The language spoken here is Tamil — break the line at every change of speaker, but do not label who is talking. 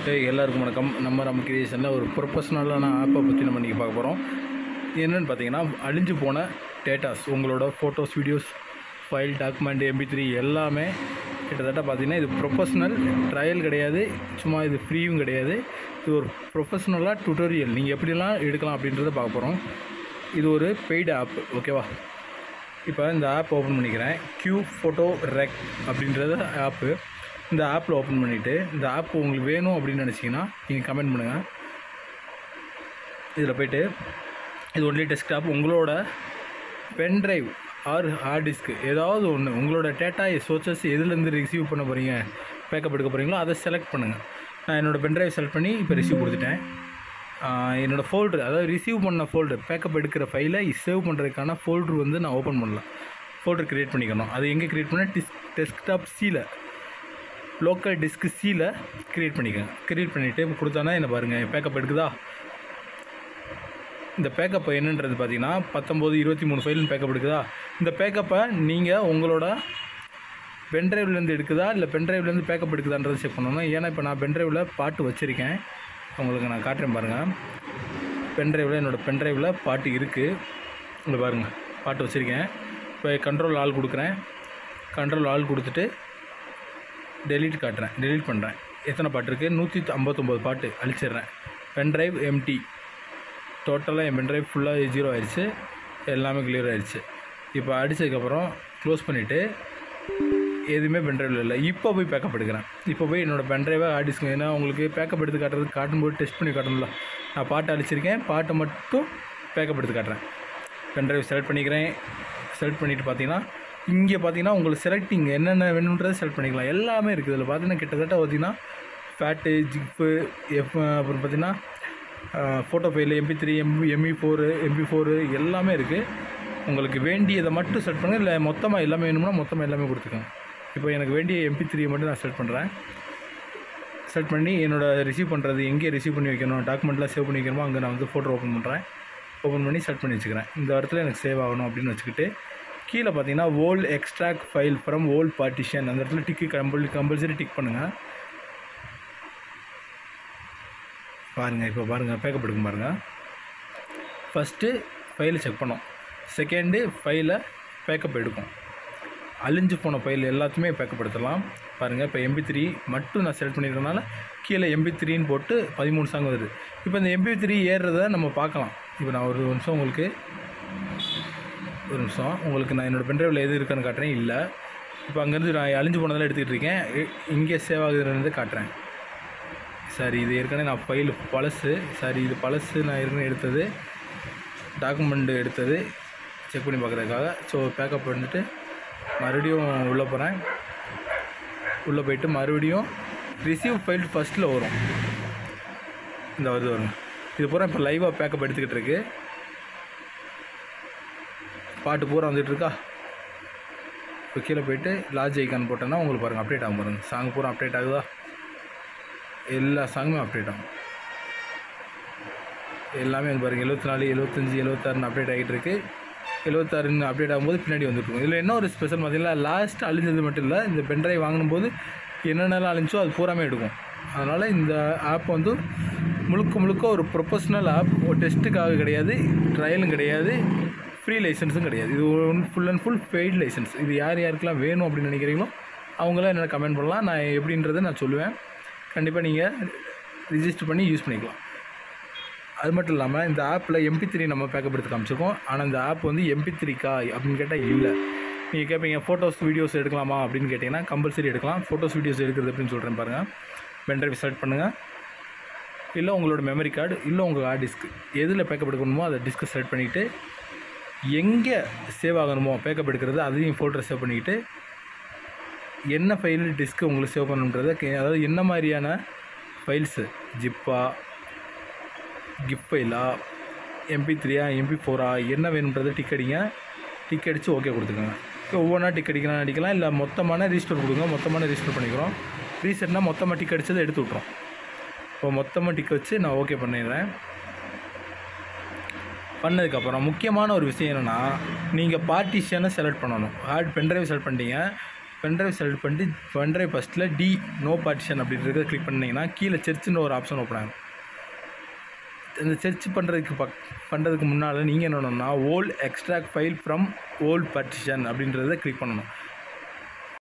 ஏய் எல்லாருக்கும் வணக்கம் நம்ம நம்ம கிரியேஷனில் ஒரு ப்ரொஃபஷ்னலான ஆப்பை பற்றி நம்ம இன்றைக்கி பார்க்க போகிறோம் என்னென்னு பார்த்தீங்கன்னா அழிஞ்சு போன டேட்டாஸ் உங்களோட photos videos file document MP three எல்லாமே கிட்டத்தட்ட பார்த்தீங்கன்னா இது ப்ரொஃபஷ்னல் ட்ரையல் கிடையாது சும்மா இது ஃப்ரீயும் கிடையாது இது ஒரு ப்ரொஃபஷ்னலாக டுட்டோரியல் நீங்கள் எப்படிலாம் எடுக்கலாம் அப்படின்றத பார்க்க போகிறோம் இது ஒரு பெய்டு ஆப் ஓகேவா இப்போ இந்த ஆப் ஓப்பன் பண்ணிக்கிறேன் க்யூ ஃபோட்டோ ரெக் அப்படின்றது ஆப்பு இந்த ஆப்பில் ஓப்பன் பண்ணிவிட்டு இந்த ஆப் உங்களுக்கு வேணும் அப்படின்னு நினச்சிங்கன்னா நீங்கள் கமெண்ட் பண்ணுங்கள் இதில் போயிட்டு இது ஒன்லி டெஸ்க்டாப் உங்களோட பென்ட்ரைவ் ஆர் ஹார்ட் டிஸ்க்கு ஏதாவது ஒன்று உங்களோட டேட்டா சோர்சஸ் எதுலேருந்து ரிசீவ் பண்ண போகிறீங்க பேக்கப் எடுக்க போகிறீங்களோ அதை செலக்ட் பண்ணுங்கள் நான் என்னோடய பென்ட்ரைவ் செலக்ட் பண்ணி இப்போ ரிசீவ் கொடுத்துட்டேன் ஆஹ் என்னோடய ஃபோல்டர் அதாவது ரிசீவ் பண்ண ஃபோல்டர் பேக்கப் எடுக்கிற ஃபைலை சேவ் பண்ணுறதுக்கான ஃபோல்டர் வந்து நான் ஓப்பன் பண்ணலாம் ஃபோல்டர் க்ரியேட் பண்ணிக்கணும் அது எங்கே க்ரியேட் பண்ண டிஸ் டெஸ்க்டாப் சீல லோக்கல் டிஸ்க் சீல க்ரியேட் பண்ணிக்கோங்க க்ரியேட் பண்ணிவிட்டு கொடுத்தானா என்ன பாருங்கள் பேக்கப் எடுக்குதா இந்த பேக்கப் என்னன்றது பார்த்தீங்கன்னா பத்தொம்போது இருபத்தி மூணு ஃபைல்னு பேக்கப் எடுக்குதா இந்த பேக்கப்பை நீங்கள் உங்களோட பென்ட்ரைவ்லேருந்து எடுக்குதா இல்லை பென்ட்ரைவ்லேருந்து பேக்கப் எடுக்குதான்றது செக் பண்ணணும் ஏன்னா இப்போ நான் பென்ட்ரைவில் பாட்டு வச்சுருக்கேன் உங்களுக்கு நான் காட்டுறேன் பாருங்கள் பென்ட்ரைவில் என்னோடய பென்ட்ரைவில் பாட்டு இருக்குது இங்கே பாருங்கள் பாட்டு வச்சுருக்கேன் இப்போ கண்ட்ரோல் ஆள் கொடுக்குறேன் கண்ட்ரோல் ஆள் கொடுத்துட்டு டெலீட் காட்டுறேன் டெலீட் பண்ணுறேன் எத்தனை பாட்டு இருக்குது நூற்றி ஐம்பத்தொம்போது பாட்டு அழிச்சிடுறேன் பென்ட்ரைவ் எம்டி டோட்டலாக என் பென்ட்ரைவ் ஃபுல்லாக ஜீரோ ஆயிடுச்சு எல்லாமே கிளியர் ஆயிடுச்சு இப்போ அடித்ததுக்கப்புறம் க்ளோஸ் பண்ணிவிட்டு எதுவுமே பென்ட்ரைவில் இல்லை இப்போ போய் பேக்கப் எடுக்கிறேன் இப்போ போய் என்னோடய பென்ட்ரைவை ஆடிஸ்க்கு ஏன்னா உங்களுக்கு பேக்கப் எடுத்து காட்டுறது காட்டும்போது டெஸ்ட் பண்ணி காட்டணும்ல நான் பாட்டு அடிச்சிருக்கேன் பாட்டை மட்டும் பேக்கப் எடுத்து காட்டுறேன் பென்ட்ரைவ் செலக்ட் பண்ணிக்கிறேன் செலக்ட் பண்ணிவிட்டு பார்த்தீங்கன்னா இங்கே பார்த்தீங்கன்னா உங்களுக்கு செலக்டிங் என்னென்ன வேணுன்றதை செலக்ட் பண்ணிக்கலாம் எல்லாமே இருக்குது இதில் பார்த்தீங்கன்னா கிட்டத்தட்ட பார்த்தீங்கன்னா ஃபேட்டு ஜிப்பு எஃப் அப்புறம் பார்த்தீங்கன்னா photo file MP three MP MP four MP four எல்லாமே இருக்குது உங்களுக்கு வேண்டியதை மட்டும் செலக்ட் பண்ணுங்கள் இல்லை மொத்தமாக எல்லாமே வேணும்னா மொத்தமாக எல்லாமே கொடுத்துக்கோங்க இப்போ எனக்கு வேண்டிய எம்பி த்ரீயை மட்டும் நான் செலக்ட் பண்ணுறேன் செலக்ட் பண்ணி என்னோடய ரிசீவ் பண்ணுறது எங்கே ரிசீவ் பண்ணி வைக்கணும் டாக்குமெண்ட்லாம் சேவ் பண்ணி வைக்கணுமோ அங்கே நான் வந்து ஃபோட்டோ ஓப்பன் பண்ணுறேன் ஓப்பன் பண்ணி செலக்ட் பண்ணி வச்சுக்கிறேன் இந்த இடத்துல எனக்கு சேவ் ஆகணும் அப்படின்னு வச்சுக்கிட்டு கீழே பார்த்தீங்கன்னா old extract file from old partition அந்த இடத்துல டிக்கு கம்பல் கம்பல்சரி டிக் பண்ணுங்கள் பாருங்கள் இப்போ பாருங்கள் பேக்கப் எடுக்கும் பாருங்கள் ஃபஸ்ட்டு ஃபைலை செக் பண்ணோம் செகண்டு ஃபைலை பேக்கப் எடுக்கும் அழிஞ்சு போன ஃபைல் எல்லாத்தையுமே பேக்கப் எடுத்துடலாம் பாருங்கள் இப்போ எம்பி த்ரீ மட்டும் நான் செலக்ட் பண்ணிக்கிறதுனால கீழே எம்பி த்ரீன்னு போட்டு பதிமூணு சாங் வருது இப்போ இந்த எம்பி த்ரீ ஏறுறத நம்ம பார்க்கலாம் இப்போ நான் ஒரு நிமிஷம் உங்களுக்கு ஒரு நிமிஷம் உங்களுக்கு நான் என்னோடய பென்ட்ரைவில் எது இருக்குன்னு காட்டுறேன் இல்லை இப்போ அங்கேருந்து நான் அழிஞ்சு போனதெல்லாம் எடுத்துக்கிட்டு இருக்கேன் இ- இங்கே சேவ் ஆகுதுன்றது காட்டுறேன் சரி இது ஏற்கனவே நான் ஃபைல் பழசு சரி இது பழசு நான் ஏற்கனவே எடுத்தது டாக்குமெண்ட் எடுத்தது செக் பண்ணி பார்க்குறதுக்காக ஸோ பேக்கப் பண்ணிட்டு மறுபடியும் உள்ளே போகிறேன் உள்ளே போயிட்டு மறுபடியும் ரிசீவ் ஃபைல் ஃபஸ்ட்டில் வரும் இந்த வருது வரும் இது பூரா இப்போ லைவாக பேக்கப் எடுத்துக்கிட்டு இருக்கு பாட்டு பூரா வந்துட்டு இருக்கா இப்போ கீழே போயிட்டு லார்ஜ் ஐக்கான் போட்டேன்னா உங்களுக்கு பாருங்கள் அப்டேட் ஆகும் பாருங்கள் சாங் பூரா அப்டேட் ஆகுதா எல்லா சாங்குமே அப்டேட் ஆகும் எல்லாமே வந்து பாருங்கள் எழுபத்தி நாலு எழுபத்தஞ்சி எழுபத்தாறுன்னு அப்டேட் ஆகிட்டு இருக்கு எழுபத்தாறுன்னு அப்டேட் ஆகும்போது பின்னாடி வந்துட்டுருக்கும் இதில் என்ன ஒரு ஸ்பெஷல் பார்த்தீங்கன்னா லாஸ்ட் அழிஞ்சது மட்டும் இல்லை இந்த பென்ட்ரைவ் வாங்கும்போது என்னென்னலாம் அழிஞ்சோ அது பூராமே எடுக்கும் அதனால் இந்த ஆப் வந்து முழுக்க முழுக்க ஒரு ப்ரொஃபஷ்னல் ஆப் ஒரு டெஸ்ட்டுக்காக கிடையாது ட்ரையலும் கிடையாது ஃப்ரீ லைசன்ஸும் கிடையாது இது full and full paid license இது யார் யாருக்கெல்லாம் வேணும் அப்படின்னு நினைக்கிறீங்களோ அவங்களாம் என்ன கமெண்ட் பண்ணலாம் நான் எப்படின்றத நான் சொல்லுவேன் கண்டிப்பாக நீங்கள் ரிஜிஸ்டர் பண்ணி யூஸ் பண்ணிக்கலாம் அது மட்டும் இல்லாமல் இந்த ஆப்பில் எம்பி த்ரீ நம்ம பேக்கப் எடுத்து காமிச்சிருக்கோம் ஆனால் இந்த ஆப் வந்து எம்பி த்ரீக்கா அப்படின்னு கேட்டால் இல்லை நீங்கள் கேட்பீங்க ஃபோட்டோஸ் வீடியோஸ் எடுக்கலாமா அப்படின்னு கேட்டிங்கன்னா கம்பல்சரி எடுக்கலாம் ஃபோட்டோஸ் வீடியோஸ் எடுக்கிறது அப்படின்னு சொல்கிறேன் பாருங்கள் பென்ட்ரைவ் செலக்ட் பண்ணுங்கள் இல்லை உங்களோட மெமரி கார்டு இல்லை உங்கள் ஹார்ட் டிஸ்க் எதில் பேக்கப் எடுக்கணுமோ அதை டிஸ்க்கை செலக்ட் பண்ணிவிட்டு எங்கே சேவ் ஆகணுமோ பேக்கப் எடுக்கிறது அதையும் ஃபோல்டர் சேவ் பண்ணிக்கிட்டு என்ன ஃபைல் டிஸ்க்கு உங்களுக்கு சேவ் பண்ணணுன்றதை கே- அதாவது என்ன மாதிரியான ஃபைல்ஸு ஜிப்பா கிப் ஃபைலா எம்பி த்ரீயா எம்பி ஃபோரா என்ன வேணுன்றதை டிக் அடிங்க டிக் அடித்து ஓகே கொடுத்துக்கோங்க இப்போ ஒவ்வொன்றா டிக் அடிக்கலாம் அடிக்கலாம் இல்லை மொத்தமான ரீஸ்டோர் கொடுங்க மொத்தமான ரீஸ்டோர் பண்ணிக்கிறோம் ரீசெட்னா மொத்தமாக டிக் அடிச்சதை எடுத்து விட்றோம் இப்போ மொத்தமாக டிக் வச்சு நான் ஓகே பண்ணிடுறேன் பண்ணதுக்கப்புறம் முக்கியமான ஒரு விஷயம் என்னென்னா நீங்கள் பார்ட்டிஷனை செலக்ட் பண்ணணும் ஹார்ட் பென்ட்ரைவ் செலக்ட் பண்ணிட்டீங்க பென்ட்ரைவ் செலக்ட் பண்ணிட்டு பென்ட்ரைவ் ஃபஸ்ட்டில் டி நோ பார்ட்டிஷன் அப்படின்றத கிளிக் பண்ணிங்கன்னா கீழே செர்ச்சுன்னு ஒரு ஆப்ஷன் ஓப்பன் ஆகும் இந்த செர்ச் பண்ணுறதுக்கு பக் பண்ணுறதுக்கு முன்னால் நீங்கள் என்ன பண்ணணும்னா old extract file from old partition அப்படின்றத கிளிக் பண்ணணும்